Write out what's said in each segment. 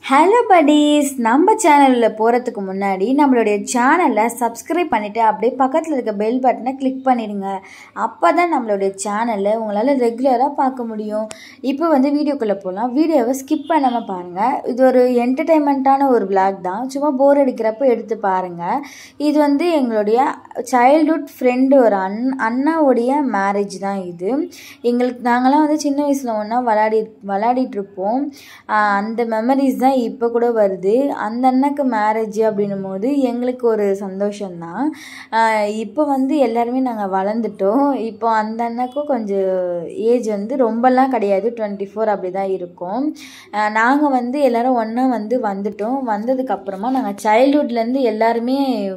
hello buddies நம்ம சேனலில் போகிறதுக்கு முன்னாடி நம்மளுடைய சேனலை சப்ஸ்கிரைப் பண்ணிவிட்டு அப்படியே பக்கத்தில் இருக்க பெல் பட்டனை கிளிக் பண்ணிடுங்க அப்போ தான் நம்மளுடைய சேனலை உங்களால் ரெகுலராக பார்க்க முடியும் இப்போ வந்து வீடியோக்குள்ளே போகலாம் வீடியோவை ஸ்கிப் பண்ணாமல் பாருங்கள் இது ஒரு என்டர்டெயின்மெண்ட்டான ஒரு vlog தான் சும்மா போர் அடிக்கிறப்ப எடுத்து பாருங்கள் இது வந்து எங்களுடைய சைல்ட்ஹுட் ஃப்ரெண்டு ஒரு அண் அண்ணாவுடைய மேரேஜ் தான் இது எங்களுக்கு நாங்களாம் வந்து சின்ன வயசில் ஒன்றா விளையாடி விளையாடிட்டு இருப்போம் ஆஹ் அந்த மெமரிஸ் தான் இப்போ கூட வருது அந்த அண்ணாக்கு மேரேஜ் அப்படின்னும் போது எங்களுக்கு ஒரு சந்தோஷம்தான் ஆஹ் இப்போ வந்து எல்லாருமே நாங்கள் வளர்ந்துட்டோம் இப்போ அந்த அண்ணாக்கும் கொஞ்சம் ஏஜ் வந்து ரொம்பலாம் கிடையாது டுவெண்ட்டி ஃபோர் அப்படி தான் இருக்கும் நாங்கள் வந்து எல்லாரும் ஒன்றா வந்து வந்துட்டோம் வந்ததுக்கப்புறமா நாங்கள் சைல்ட்ஹுட்லேருந்து எல்லாருமே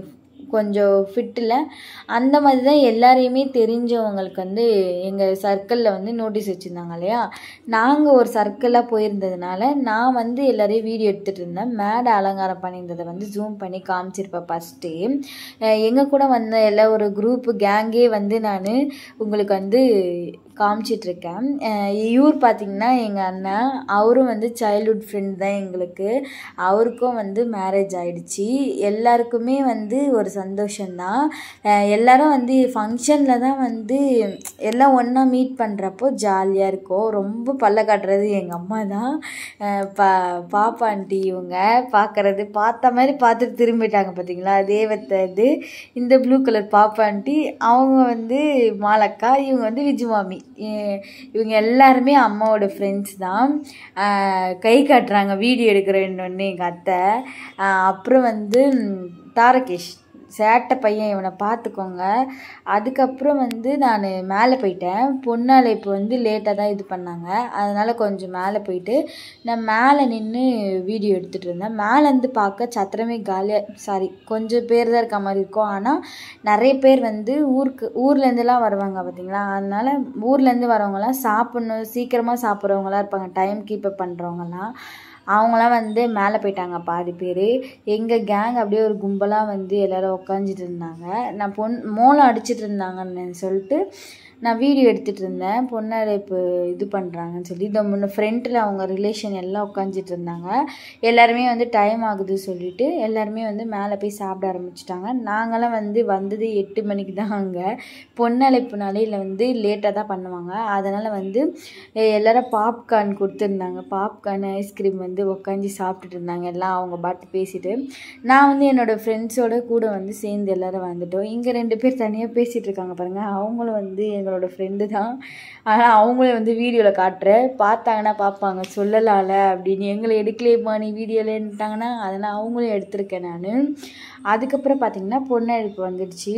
கொஞ்சம் ஃபிட்டில் அந்த மாதிரி தான் எல்லாரையுமே தெரிஞ்சவங்களுக்கு வந்து எங்கள் சர்க்கிளில் வந்து நோட்டீஸ் வச்சுருந்தாங்க இல்லையா நாங்கள் ஒரு சர்க்கிளாக போயிருந்ததுனால நான் வந்து எல்லாரையும் வீடியோ எடுத்துகிட்டு இருந்தேன் மேடை அலங்காரம் பண்ணியிருந்ததை வந்து ஜூம் பண்ணி காமிச்சிருப்பேன் ஃபஸ்ட்டே எங்கள் கூட வந்த எல்லா ஒரு குரூப்பு கேங்கே வந்து நான் உங்களுக்கு வந்து காமிச்சிட்ருக்கேன் இவர் பார்த்திங்கன்னா எங்கள் அண்ணன் அவரும் வந்து சைல்ட்ஹுட் ஃப்ரெண்ட் தான் எங்களுக்கு அவருக்கும் வந்து மேரேஜ் ஆயிடுச்சு எல்லாருக்குமே வந்து ஒரு சந்தோஷந்தான் அஹ் எல்லாரும் வந்து ஃபங்க்ஷனில் தான் வந்து எல்லாம் ஒன்றா மீட் பண்ணுறப்போ ஜாலியாக இருக்கும் ரொம்ப பல்ல காட்டுறது எங்கள் அம்மா தான் அஹ் பா பாப்பா ஆண்டி இவங்க பார்க்குறது பார்த்த மாதிரி பார்த்துட்டு திரும்பிட்டாங்க பார்த்தீங்களா தேவத்தை இது இந்த ப்ளூ கலர் பாப்பா ஆண்டி அவங்க வந்து மாலக்கா இவங்க வந்து விஜுமாமி இ- இவங்க எல்லாருமே அம்மாவோட ஃப்ரெண்ட்ஸ் தான் அஹ் கை காட்டுறாங்க வீடியோ எடுக்கிறேன்னு எங்கள் அத்தை அஹ் அப்புறம் வந்து ம், தாரகேஷ் சேட்டை பையன் இவனை பார்த்துக்கோங்க அதுக்கப்புறம் வந்து நான் மேலே போயிட்டேன் பொண்ணால் இப்போ வந்து லேட்டாக தான் இது பண்ணாங்க அதனால் கொஞ்சம் மேலே போயிட்டு நான் மேலே நின்று வீடியோ எடுத்துகிட்டு இருந்தேன் மேலேருந்து பார்க்க சத்திரமே காலியாக சாரி கொஞ்சம் பேர் தான் இருக்க மாதிரி இருக்கும் ஆனால் நிறைய பேர் வந்து ஊருக்கு ஊர்லேருந்துலாம் வருவாங்க பார்த்தீங்களா அதனால் ஊர்லேருந்து வரவங்கலாம் சாப்பிட்ணும் சீக்கிரமாக சாப்பிட்றவங்களாம் இருப்பாங்க டைம் கீப்பப் பண்ணுறவங்கலாம் அவங்களாம் வந்து மேலே போயிட்டாங்க பாதி பேர் எங்கள் கேங் அப்படியே ஒரு கும்பலாக வந்து எல்லோரும் உட்காந்துட்டு இருந்தாங்க நான் பொன் மோளம் அடிச்சிட்டு இருந்தாங்கன்னு சொல்லிட்டு நான் வீடியோ எடுத்துகிட்டு இருந்தேன் பொண்ணாரை இப்போ இது பண்ணுறாங்கன்னு சொல்லி இந்த முன்ன ஃப்ரண்ட்டில் அவங்க ரிலேஷன் எல்லாம் உட்காந்துட்டு இருந்தாங்க எல்லாருமே வந்து டைம் ஆகுது சொல்லிட்டு எல்லாருமே வந்து மேலே போய் சாப்பிட ஆரம்பிச்சிட்டாங்க நாங்களாம் வந்து வந்தது எட்டு மணிக்கு தான் அங்கே பொண்ணழைப்புனாலே இல்லை வந்து லேட்டாக தான் பண்ணுவாங்க அதனால் வந்து எ- எல்லாரும் பாப்கார்ன் கொடுத்துருந்தாங்க பாப்கார்ன் ஐஸ்கிரீம் வந்து உட்காந்து சாப்பிட்டுட்டு இருந்தாங்க எல்லாம் அவங்க பாட்டு பேசிட்டு நான் வந்து என்னோடய ஃப்ரெண்ட்ஸோட கூட வந்து சேர்ந்து எல்லாரும் வந்துட்டோம் இங்கே ரெண்டு பேர் தனியாக பேசிகிட்டு இருக்காங்க பாருங்கள் அவங்களும் வந்து எங்களோட ஃப்ரெண்டு தான் ஆனால் அவங்களும் வந்து வீடியோவில் காட்டுறேன் பார்த்தாங்கன்னா பார்ப்பாங்க சொல்லலாம்ல அப்படின்னு எங்களை எடுக்கலையேம்மா நீ வீடியோலன்ட்டாங்கன்னா அதனால் அவங்களும் எடுத்திருக்கேன் நான் அதுக்கப்புறம் பார்த்தீங்கன்னா பொண்ணழைப்பு வந்துடுச்சு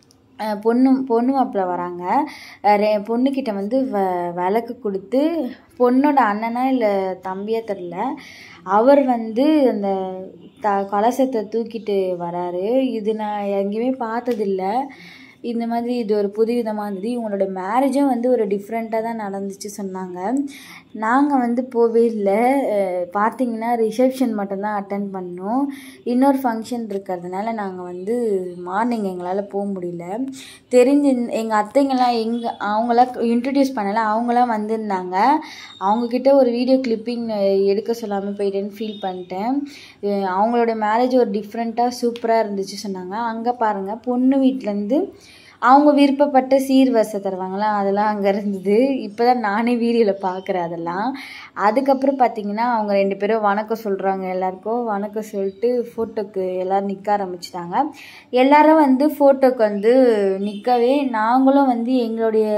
அஹ் பொண்ணு பொண்ணு மாப்பிள்ளை வராங்க அஹ் ரெ பொண்ணுக்கிட்ட வந்து வ விளக்கு கொடுத்து பொண்ணோட அண்ணனா இல்லை தம்பியா தெரில அவர் வந்து அந்த த கலசத்தை தூக்கிட்டு வராரு இது நான் எங்கேயுமே பார்த்ததில்ல இந்த மாதிரி இது ஒரு புது விதமாக இருந்தது இவங்களோட மேரேஜும் வந்து ஒரு டிஃப்ரெண்ட்டாக தான் நடந்துச்சு சொன்னாங்க நாங்கள் வந்து போவே இல்லை அஹ் பார்த்தீங்கன்னா ரிசப்ஷன் மட்டும்தான் அட்டன் பண்ணோம் இன்னொரு ஃபங்க்ஷன் இருக்கிறதுனால நாங்கள் வந்து மார்னிங் எங்களால் போக முடியல தெரிஞ்சு எங்கள் அத்தைங்கெல்லாம் எங்கே அவங்களாம் இன்ட்ரடியூஸ் பண்ணலை அவங்களாம் வந்திருந்தாங்க அவங்கக்கிட்ட ஒரு வீடியோ கிளிப்பிங் எடுக்க சொல்லாமல் போயிட்டேன்னு ஃபீல் பண்ணிட்டேன் அஹ் அவங்களோட மேரேஜ் ஒரு டிஃப்ரெண்ட்டாக சூப்பராக இருந்துச்சு சொன்னாங்க அங்கே பாருங்கள் பொண்ணு வீட்டிலேருந்து அவங்க விருப்பப்பட்ட சீர்வரிசை தருவாங்களா அதெல்லாம் அங்கே இருந்தது இப்போ தான் நானே வீடியோவில் பார்க்குறேன் அதெல்லாம் அதுக்கப்புறம் பார்த்தீங்கன்னா அவங்க ரெண்டு பேரும் வணக்கம் சொல்கிறாங்க எல்லாருக்கும் வணக்கம் சொல்லிட்டு ஃபோட்டோக்கு எல்லோரும் நிற்க ஆரம்பிச்சிட்டாங்க எல்லாரும் வந்து ஃபோட்டோக்கு வந்து நிற்கவே நாங்களும் வந்து எங்களுடைய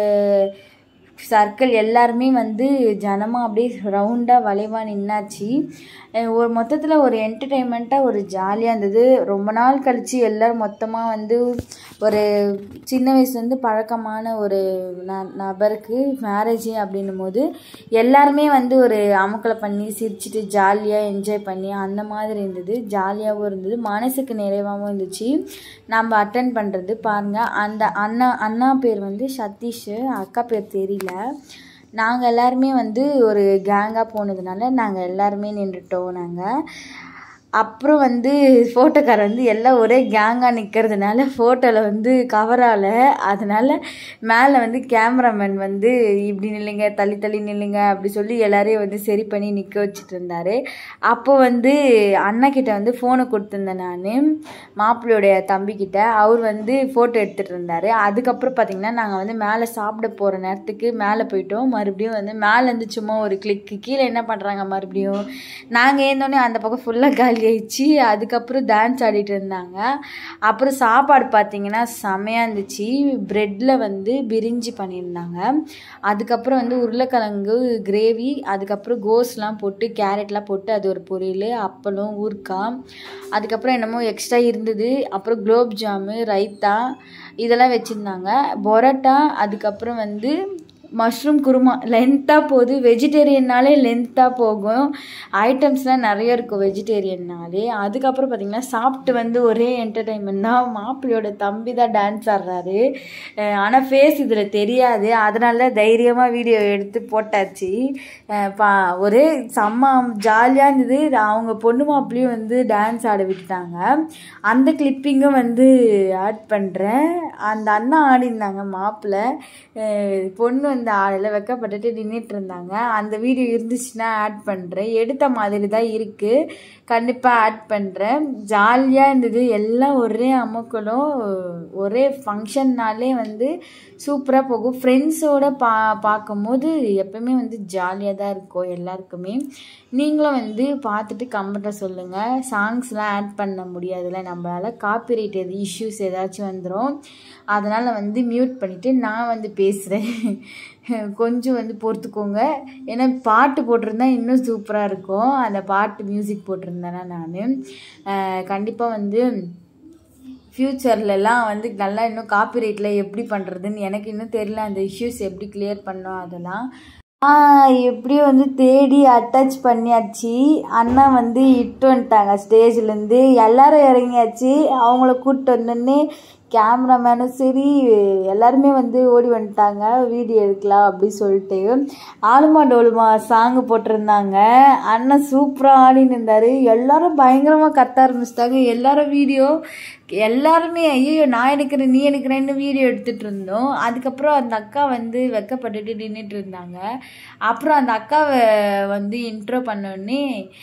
சர்க்கிள் எல்லாருமே வந்து ஜனமாக அப்படியே ரவுண்டாக வளைவாக நின்னாச்சு அஹ் ஒரு மொத்தத்தில் ஒரு என்டர்டெயின்மெண்ட்டாக ஒரு ஜாலியாக இருந்தது ரொம்ப நாள் கழித்து எல்லோரும் மொத்தமாக வந்து ஒரு சின்ன வயசுலேருந்து பழக்கமான ஒரு ந நபருக்கு மேரேஜ் அப்படின்னும் போது எல்லாருமே வந்து ஒரு அமக்கலை பண்ணி சிரிச்சிட்டு ஜாலியாக என்ஜாய் பண்ணி அந்த மாதிரி இருந்தது ஜாலியாகவும் இருந்தது மனசுக்கு நிறைவாகவும் இருந்துச்சு நம்ம அட்டன் பண்ணுறது பாருங்கள் அந்த அண்ணா அண்ணா பேர் வந்து சதீஷ் அக்கா பேர் தெரியல நாங்கள் எல்லாருமே வந்து ஒரு கேங்காக போனதுனால நாங்கள் எல்லாருமே நின்றுட்டோம் நாங்கள் அப்புறம் வந்து ஃபோட்டோக்காரர் வந்து எல்லாம் ஒரே கேங்காக நிற்கிறதுனால ஃபோட்டோவில் வந்து கவரால் அதனால் மேலே வந்து கேமராமேன் வந்து இப்படி நில்லுங்க தள்ளி தள்ளி நில்லுங்க அப்படி சொல்லி எல்லாரையும் வந்து சரி பண்ணி நிற்க வச்சுட்டு இருந்தார் அப்போ வந்து அண்ணா கிட்ட வந்து ஃபோனை கொடுத்துருந்தேன் நான் மாப்பிள்ளையோடைய தம்பிக்கிட்ட அவர் வந்து ஃபோட்டோ எடுத்துகிட்டு இருந்தார் அதுக்கப்புறம் பார்த்திங்கன்னா நாங்கள் வந்து மேலே சாப்பிட போகிற நேரத்துக்கு மேலே போயிட்டோம் மறுபடியும் வந்து மேலேருந்து சும்மா ஒரு கிளிக்கு கீழே என்ன பண்ணுறாங்க மறுபடியும் நாங்கள் ஏந்தோடனே அந்த பக்கம் ஃபுல்லாக காலி ஆயிடுச்சு அதுக்கப்புறம் டான்ஸ் ஆடிட்டு இருந்தாங்க அப்புறம் சாப்பாடு பார்த்தீங்கன்னா செமையாக இருந்துச்சு ப்ரெட்டில் வந்து பிரிஞ்சி பண்ணியிருந்தாங்க அதுக்கப்புறம் வந்து உருளைக்கிழங்கு கிரேவி அதுக்கப்புறம் கோஸ்லாம் போட்டு கேரட்லாம் போட்டு அது ஒரு பொரியல் அப்பளம் ஊறுக்காய் அதுக்கப்புறம் என்னமோ எக்ஸ்ட்ரா இருந்தது அப்புறம் குலோப் ஜாமு ரைத்தா இதெல்லாம் வச்சுருந்தாங்க பரோட்டா அதுக்கப்புறம் வந்து மஷ்ரூம் குருமா லென்த்தாக போகுது வெஜிடேரியன்னாலே லென்த்தாக போகும் ஐட்டம்ஸ்லாம் நிறைய இருக்கும் வெஜிடேரியன்னாலே அதுக்கப்புறம் பார்த்திங்கன்னா சாப்பிட்டு வந்து ஒரே என்டர்டைன்மெண்ட் தான் மாப்பிள்ளையோட தம்பி தான் டான்ஸ் ஆடுறாரு ஆனால் ஃபேஸ் இதில் தெரியாது அதனால தான் தைரியமாக வீடியோ எடுத்து போட்டாச்சு அஹ் பா ஒரே செம்ம ஜாலியாக இருந்தது அவங்க பொண்ணு மாப்பிள்ளையும் வந்து டான்ஸ் ஆட விட்டுட்டாங்க அந்த கிளிப்பிங்கும் வந்து ஆட் பண்ணுறேன் அந்த அண்ணா ஆடிருந்தாங்க மாப்பிள்ளை அஹ் பொண்ணு வந்து ஆடலை வெக்கப்பட்டுட்டு நின்றுட்டு இருந்தாங்க அந்த வீடியோ இருந்துச்சுன்னா ஆட் பண்ணுறேன் எடுத்த மாதிரி தான் இருக்குது கண்டிப்பாக ஆட் பண்ணுறேன் ஜாலியாக இருந்தது எல்லாம் ஒரே அமக்கலும் ஒரே ஃபங்க்ஷன்னாலே வந்து சூப்பராக போகும் ஃப்ரெண்ட்ஸோட பா பார்க்கும்போது எப்பவுமே வந்து ஜாலியாக தான் இருக்கும் எல்லாருக்குமே நீங்களும் வந்து பார்த்துட்டு கமெண்ட்டில் சொல்லுங்கள் சாங்ஸ்லாம் ஆட் பண்ண முடியாதுல்ல நம்மளால் காப்பிரைட் எது இஷ்யூஸ் ஏதாச்சும் வந்துடும் அதனால் வந்து மியூட் பண்ணிவிட்டு நான் வந்து பேசுகிறேன் கொஞ்சம் வந்து பொறுத்துக்கோங்க ஏன்னா பாட்டு போட்டிருந்தா இன்னும் சூப்பராக இருக்கும் அந்த பாட்டு மியூசிக் போட்டிருந்தேன்னா நான் கண்டிப்பாக வந்து ஃப்யூச்சர்லலாம் வந்து நல்லா இன்னும் காப்பிரைட்டில் எப்படி பண்ணுறதுன்னு எனக்கு இன்னும் தெரியல அந்த இஷ்யூஸ் எப்படி கிளியர் பண்ணோம் அதெல்லாம் எப்படியும் வந்து தேடி அட்டாச் பண்ணியாச்சு அண்ணா வந்து இட்டு வந்துட்டாங்க ஸ்டேஜ்லேருந்து எல்லாரும் இறங்கியாச்சு அவங்கள கூப்பிட்டு வந்தோடனே கேமராமேனும் சரி எல்லாருமே வந்து ஓடி வந்துட்டாங்க வீடியோ எடுக்கலாம் அப்படி சொல்லிட்டு ஆலுமா டோலுமா சாங்கு போட்டிருந்தாங்க அண்ணன் சூப்பராக ஆடின்னு இருந்தார் எல்லாரும் பயங்கரமாக கத்த ஆரம்பிச்சிட்டாங்க எல்லாரும் வீடியோ எல்லாருமே ஐயோ நான் எடுக்கிறேன் நீ எடுக்கிறேன்னு வீடியோ எடுத்துகிட்டு இருந்தோம் அதுக்கப்புறம் அந்த அக்கா வந்து வெக்கப்பட்டுட்டு நின்றுட்டு இருந்தாங்க அப்புறம் அந்த அக்காவை வந்து இன்ட்ரோ பண்ணோடனே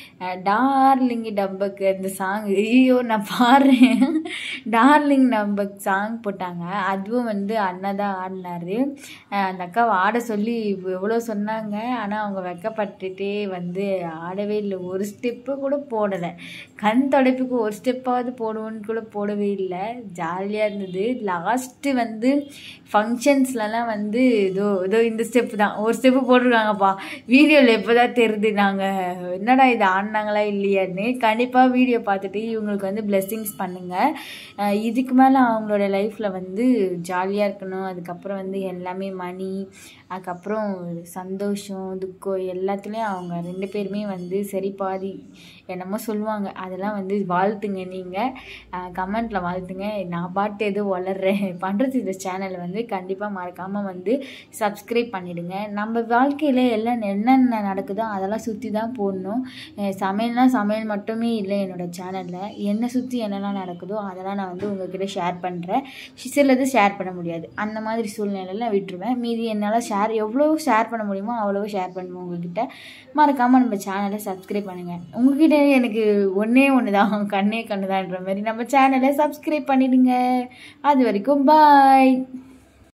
டார்லிங்கி டம்பக்கு அந்த சாங் ஐயோ நான் பாடுறேன் டார்லிங் டம்பக் சாங் போட்டாங்க அதுவும் வந்து அண்ணா தான் ஆடினாரு அந்த அக்காவை ஆட சொல்லி எவ்வளோ சொன்னாங்க ஆனால் அவங்க வெக்கப்பட்டுட்டே வந்து ஆடவே இல்லை ஒரு ஸ்டெப்பு கூட போடலை கண் தொடைப்புக்கு ஒரு ஸ்டெப்பாவது போடுவோன்னு கூட போடவே இல்லை ஜாலியாக இருந்தது லாஸ்ட்டு வந்து ஃபங்க்ஷன்ஸ்லலாம் வந்து இதோ இதோ இந்த ஸ்டெப்பு தான் ஒரு ஸ்டெப்பு போட்டிருக்காங்கப்பா வீடியோவில் எப்போ தான் தெரியுது நாங்கள் என்னடா இது ஆடினாங்களா இல்லையான்னு கண்டிப்பாக வீடியோ பார்த்துட்டு இவங்களுக்கு வந்து பிளெஸ்ஸிங்ஸ் பண்ணுங்கள் இதுக்கு மேலே அவங்களோட லைஃப்பில் வந்து ஜாலியாக இருக்கணும் அதுக்கப்புறம் வந்து எல்லாமே மணி அதுக்கப்புறம் சந்தோஷம் துக்கம் எல்லாத்துலேயும் அவங்க ரெண்டு பேருமே வந்து சரி பாதி என்னமோ சொல்லுவாங்க அதெல்லாம் வந்து வாழ்த்துங்க நீங்கள் கமெண்ட்டில் வாழ்த்துங்க நான் பாட்டு எதுவும் வளர்றேன் பண்ணுறது இந்த சேனலை வந்து கண்டிப்பாக மறக்காமல் வந்து சப்ஸ்கிரைப் பண்ணிவிடுங்க நம்ம வாழ்க்கையில் எல்லாம் என்னென்ன நடக்குதோ அதெல்லாம் சுற்றி தான் போடணும் சமையல்னால் சமையல் மட்டுமே இல்லை என்னோடய சேனலில் என்னை சுற்றி என்னெல்லாம் நடக்குதோ அதெல்லாம் நான் வந்து உங்ககிட்ட ஷேர் பண்ணுறேன் சிலது ஷேர் பண்ண முடியாது அந்த மாதிரி சூழ்நிலையில் விட்டுருவேன் மீதி என்னால் ஷேர் எவ்வளோ ஷேர் பண்ண முடியுமோ அவ்வளோ ஷேர் பண்ணுவேன் உங்ககிட்ட மறக்காமல் நம்ம சேனலை சப்ஸ்கிரைப் பண்ணுங்கள் உங்ககிட்ட எனக்கு ஒன்றே ஒன்று தான் கண்ணே கண்ணு தான்ற மாதிரி நம்ம சேனலை சப்ஸ்கிரைப் பண்ணிடுங்க அது வரைக்கும் பாய்